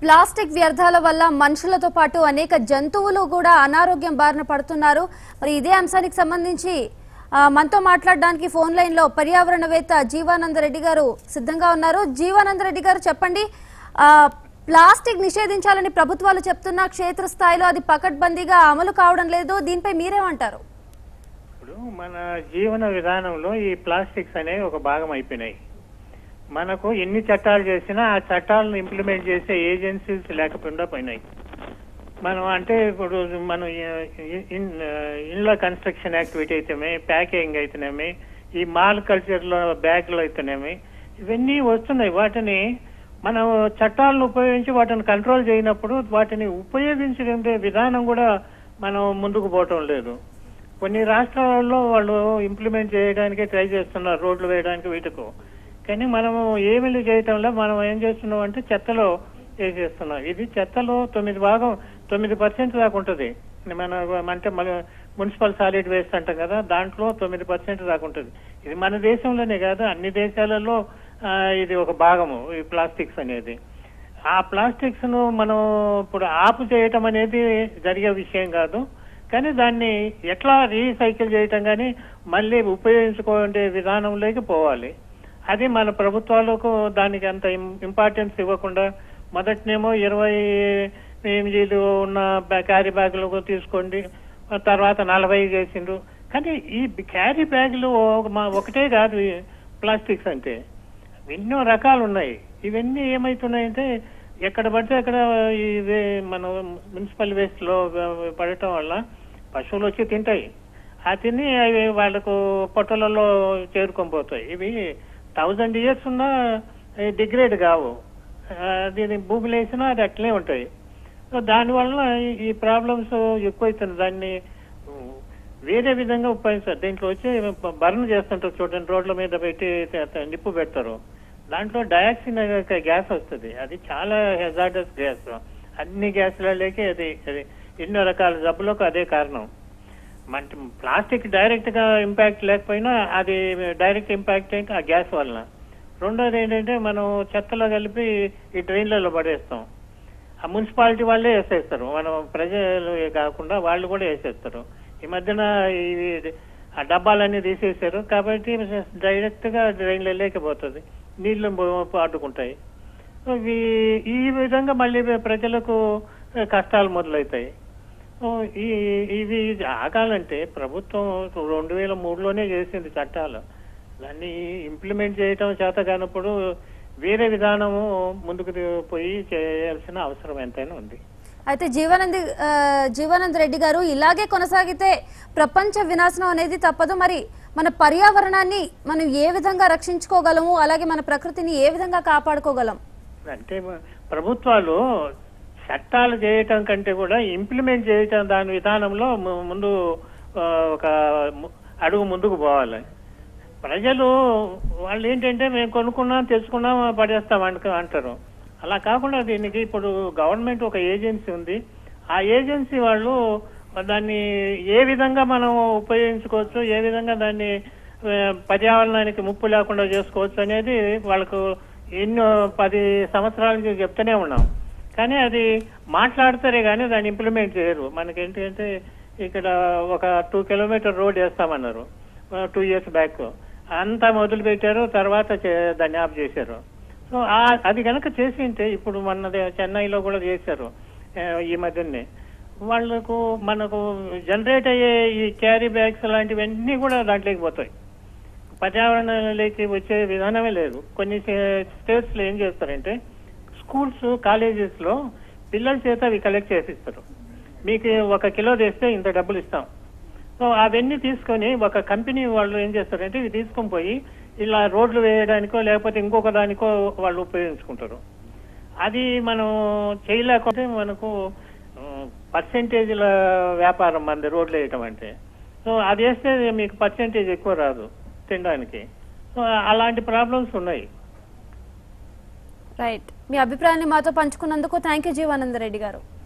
plastic వ్యర్థాల వల్ల మనుషులతో పాటు అనేక జంతువులు కూడా అనారోగ్యం బారిన పడుతున్నారు మరి ఇదే అంశానికి సంబంధించి ఆ, మనతో మాట్లాడడానికి ఫోన్ లైన్ లో పర్యావరణవేత్త జీవానంద రెడ్డి గారు సిద్ధంగా ఉన్నారు జీవానంద రెడ్డి గారు చెప్పండి ఆ, ప్లాస్టిక్ నిషేధించాలని ప్రభుత్వాలు చెప్తున్నా క్షేత్రస్థాయిలో అది పకడ్బందీగా అమలు కావడం లేదు దీనిపై మీరేమంటారు ఇప్పుడు మన జీవన విధానంలో ఈ ప్లాస్టిక్స్ అనేవి ఒక భాగం అయిపోయినాయి మనకు ఎన్ని చట్టాలు చేసినా ఆ చట్టాలను ఇంప్లిమెంట్ చేసే ఏజెన్సీస్ లేకుండా పోయినాయి మనం అంటే ఇప్పుడు మనం ఇ- ఇన్- ఇండ్ల కన్స్ట్రక్షన్ యాక్టివిటీ అయితేనే ప్యాకింగ్ అయితేనేమి ఈ మాల్ కల్చర్ లో బ్యాగ్లు అయితేనేమి ఇవన్నీ వస్తున్నాయి వాటిని మనం చట్టాలను ఉపయోగించి వాటిని కంట్రోల్ చేయనప్పుడు వాటిని ఉపయోగించే విధానం కూడా మనం ముందుకు పోవటం లేదు కొన్ని రాష్ట్రాలలో వాళ్ళు ఇంప్లిమెంట్ చేయడానికి ట్రై చేస్తున్నారు రోడ్లు వేయడానికి వీటికు కానీ మనము ఏమీ చేయటంలో మనం ఏం చేస్తున్నాం అంటే చెత్తలో వేసేస్తున్నాం ఇది చెత్తలో తొమ్మిది భాగం తొమ్మిది పర్సెంట్ దాకా ఉంటుంది మన అంటే మన మున్సిపల్ సాలిడ్ వేస్ట్ అంటాం కదా దాంట్లో తొమ్మిది పర్సెంట్ దాకా ఉంటుంది ఇది మన దేశంలోనే కాదు అన్ని దేశాలలో ఆ, ఇది ఒక భాగము ఈ ప్లాస్టిక్స్ అనేది ఆ ప్లాస్టిక్స్ ను మనం ఇప్పుడు ఆపు చేయటం అనేది జరిగే విషయం కాదు కానీ దాన్ని ఎట్లా రీసైకిల్ చేయటం కానీ మళ్ళీ ఉపయోగించుకునే విధానంలోకి పోవాలి అది మన ప్రభుత్వాలకు దానికి అంత ఇంపార్టెన్స్ ఇవ్వకుండా మొదటినేమో ఇరవై ఎనిమిదిలు ఉన్న బ్యా- క్యారీ బ్యాగులు తీసుకోండి ఆ తర్వాత నలభై చేసిండ్రు కానీ ఈ క్యారీ బ్యాగులు ఒక- మా- ఒకటే కాదు ఈ ప్లాస్టిక్స్ అంటే ఎన్నో రకాలు ఉన్నాయి ఇవన్నీ ఏమైతున్నాయంటే ఎక్కడ పడితే అక్కడ ఈ వే- మన మున్సిపల్ వేస్ట్ లో పడటం వల్ల పశువులు వచ్చి తింటాయి ఆ తిని అవి వాళ్ళకు పొట్టలలో చేరుకొని పోతాయి ఇవి థౌజండ్ ఇయర్స్ ఉన్నా డిగ్రేడ్ కావు ఆ, దీని భూమిలో వేసినా అది అట్లే ఉంటాయి సో దానివల్ల ఈ- ఈ ప్రాబ్లమ్స్ ఎక్కువైతుంది దాన్ని ఉమ్, వేరే విధంగా ఉపయోగిస్తారు దీంట్లో వచ్చి బర్న్ చేస్తుంటారు చూడండి రోడ్ల మీద పెట్టి త- త- నిప్పు పెడతారు దాంట్లో డయాక్సిన్ అనే ఒక గ్యాస్ వస్తుంది అది చాలా హెజార్డస్ గ్యాస్ అన్ని గ్యాస్లలోకి అది అది ఎన్నో రకాల జబ్బులకు అదే కారణం మన ప్లాస్టిక్ డైరెక్ట్ గా ఇంపాక్ట్ లేకపోయినా అది డైరెక్ట్ ఇంపాక్ట్ ఏంటి ఆ గ్యాస్ వలన రెండోది ఏంటంటే మనం చెత్తలో కలిపి ఈ డ్రైన్లలో పడేస్తాం ఆ మున్సిపాలిటీ వాళ్ళే వేసేస్తారు మనం ప్రజలు కాకుండా వాళ్ళు కూడా వేసేస్తారు ఈ మధ్యన ఇవి ఆ డబ్బాలన్నీ తీసేశారు కాబట్టి డైరెక్ట్ గా డ్రైన్లో లేకపోతుంది నీళ్లు పో- అడ్డుకుంటాయి సో ఇవి ఈ విధంగా మళ్ళీ ప్రజలకు కష్టాలు మొదలవుతాయి సో ఈ ఇవి ఆగాలంటే ప్రభుత్వం రెండు వేల మూడులోనే చేసింది చట్టాలు దాన్ని ఇంప్లిమెంట్ చేయటం చేత కానప్పుడు వేరే విధానము ముందుకు పోయి చేయాల్సిన అవసరం ఎంతైనా ఉంది అయితే జీవానంద్ ఆ, జీవానంద్ రెడ్డి గారు ఇలాగే కొనసాగితే ప్రపంచ వినాశనం అనేది తప్పదు మరి మన పర్యావరణాన్ని మనం ఏ విధంగా రక్షించుకోగలము అలాగే మన ప్రకృతిని ఏ విధంగా కాపాడుకోగలం అంటే మ- ప్రభుత్వాలు చట్టాలు చేయటం కంటే కూడా ఇంప్లిమెంట్ చేయటం దాని విధానంలో ము- ముందు ఆ, ఒక ము- అడుగు ముందుకు పోవాలి ప్రజలు వాళ్ళు ఏంటంటే మేము కొనుక్కున్నాం తెచ్చుకున్నాం పడేస్తాం అంట- అంటారు అలా కాకుండా దీనికి ఇప్పుడు గవర్నమెంట్ ఒక ఏజెన్సీ ఉంది ఆ ఏజెన్సీ వాళ్ళు దాన్ని ఏ విధంగా మనం ఉపయోగించుకోవచ్చు ఏ విధంగా దాన్ని ఆ, పర్యావరణానికి ముప్పు లేకుండా చేసుకోవచ్చు అనేది వాళ్ళకు ఎన్నో పది సంవత్సరాల నుంచి చెప్తూనే ఉన్నాం కానీ అది మాట్లాడతారే కానీ దాన్ని ఇంప్లిమెంట్ చేయరు మనకేంటంటే ఇక్కడ ఒక టూ కిలోమీటర్ రోడ్ వేస్తామన్నారు టూ ఇయర్స్ బ్యాక్ అంతా మొదలు పెట్టారు తర్వాత చే- దాన్ని ఆఫ్ చేశారు సో ఆ- అది కనుక చేసి ఉంటే ఇప్పుడు మన చెన్నైలో కూడా చేశారు ఆ, ఈ మధ్యనే వాళ్ళకు మనకు జనరేట్ అయ్యే ఈ క్యారీ బ్యాగ్స్ లాంటివన్నీ కూడా దాంట్లోకి పోతాయి పర్యావరణంలోకి వచ్చే విధానమే లేదు కొన్ని స్టేట్స్ లో ఏం చేస్తారంటే స్కూల్స్ కాలేజెస్ లో పిల్లల చేత అవి కలెక్ట్ చేసిస్తారు మీకు ఒక కిలో తెస్తే ఇంత డబ్బులు ఇస్తాం సో అవన్నీ తీసుకొని ఒక కంపెనీ వాళ్ళు ఏం చేస్తారంటే ఇవి తీసుకొని పోయి ఇలా రోడ్లు వేయడానికో లేకపోతే ఇంకొక దానికో వాళ్ళు ఉపయోగించుకుంటారు అది మనం చేయలేకపోతే మనకు పర్సెంటేజ్ల వ్యాపారం మంది రోడ్లు వేయటం అంటే సో అది వేస్తే మీకు పర్సెంటేజ్ ఎక్కువ రాదు తినడానికి సో అలాంటి ప్రాబ్లమ్స్ ఉన్నాయి రైట్ మీ అభిప్రాయాన్ని మాతో పంచుకున్నందుకు థ్యాంక్ యూ జీవానంద రెడ్డి గారు